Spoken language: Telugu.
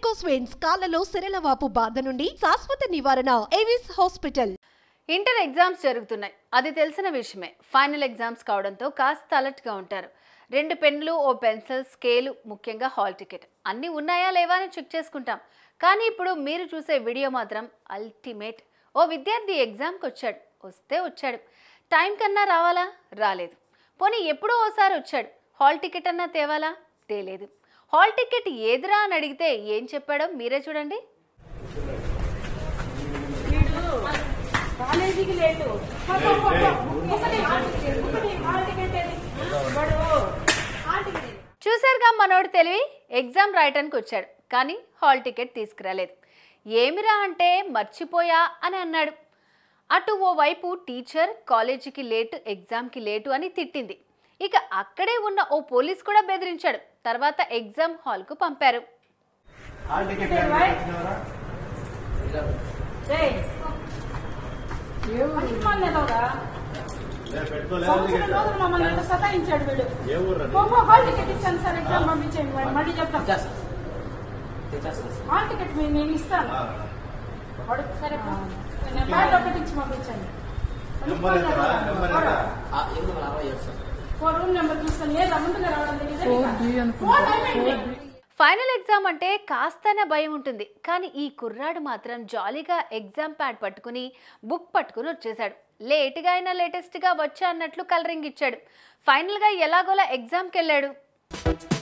వెరికోస్ వెయిన్స్ కాళ్లలో సిరలవాపు బాధ నుండి శాశ్వత నివారణ ఏవిస్ హాస్పిటల్ ఇంటర్ ఎగ్జామ్స్ జరుగుతున్నాయి అది తెలిసిన విషయమే ఫైనల్ ఎగ్జామ్స్ కావడంతో కాస్త అలర్ట్గా ఉంటారు రెండు పెన్నులు ఓ పెన్సిల్ స్కేలు ముఖ్యంగా హాల్ టికెట్ అన్నీ ఉన్నాయా లేవా అని చెక్ చేసుకుంటాం కానీ ఇప్పుడు మీరు చూసే వీడియో మాత్రం అల్టిమేట్ ఓ విద్యార్థి ఎగ్జామ్కి వచ్చాడు వస్తే వచ్చాడు టైం కన్నా రావాలా రాలేదు పోనీ ఎప్పుడో ఓసారి వచ్చాడు హాల్ టికెట్ అన్నా తేవాలా తేలేదు హాల్ టికెట్ ఏదిరా అని అడిగితే ఏం చెప్పాడో మీరే చూడండి కాలేజీకి లేదు పో, పో, పో, పో. ఒకటి హాల్ టికెట్, ఒకటి హాల్ టికెట్ ఏది? వాడు హాల్ టికెట్ ఏది? చూశారుగా మనోడు తెలివి ఎగ్జామ్ రాయటానికి వచ్చాడు కానీ హాల్ టికెట్ తీసుకురాలేదు ఏమిరా అంటే మర్చిపోయా అని అన్నాడు అటు ఓవైపు టీచర్ కాలేజీకి లేటు ఎగ్జామ్కి లేటు అని తిట్టింది ఇక అక్కడే ఉన్న ఓ పోలీస్ కూడా బెదిరించాడు తర్వాత ఎగ్జామ్ హాల్కు పంపారు ఏయ్, మంచి మాల్ లేదవరా? సంవత్సరం రోజులు మమ్మల్ని ఎంత సతాయించాడు వీడు పో, పో, హాల్ టికెట్ ఇస్తాను సార్ ఎగ్జామ్ పంపించేయండి వాడు మళ్ళీ చెప్తాం హాల్ టికెట్ మీ- నేను ఇస్తాను వాడు సరే పో. నేను బ్యాగ్ ఒకటి ఇచ్చి పంపించండి రూమ్ నెంబర్ చూస్తాను లేదా ముందుగా రావడం తెలియదు ఫోన్ అయిపోయింది. ఫైనల్ ఎగ్జామ్ అంటే కాస్తనే భయం ఉంటుంది కానీ ఈ కుర్రాడు మాత్రం జాలీగా ఎగ్జామ్ ప్యాడ్ పట్టుకుని బుక్ పట్టుకుని వచ్చేసాడు లేటుగా అయినా లేటెస్ట్గా వచ్చా అన్నట్లు కలరింగ్ ఇచ్చాడు ఫైనల్గా ఎలాగోలా ఎగ్జామ్కి వెళ్ళాడు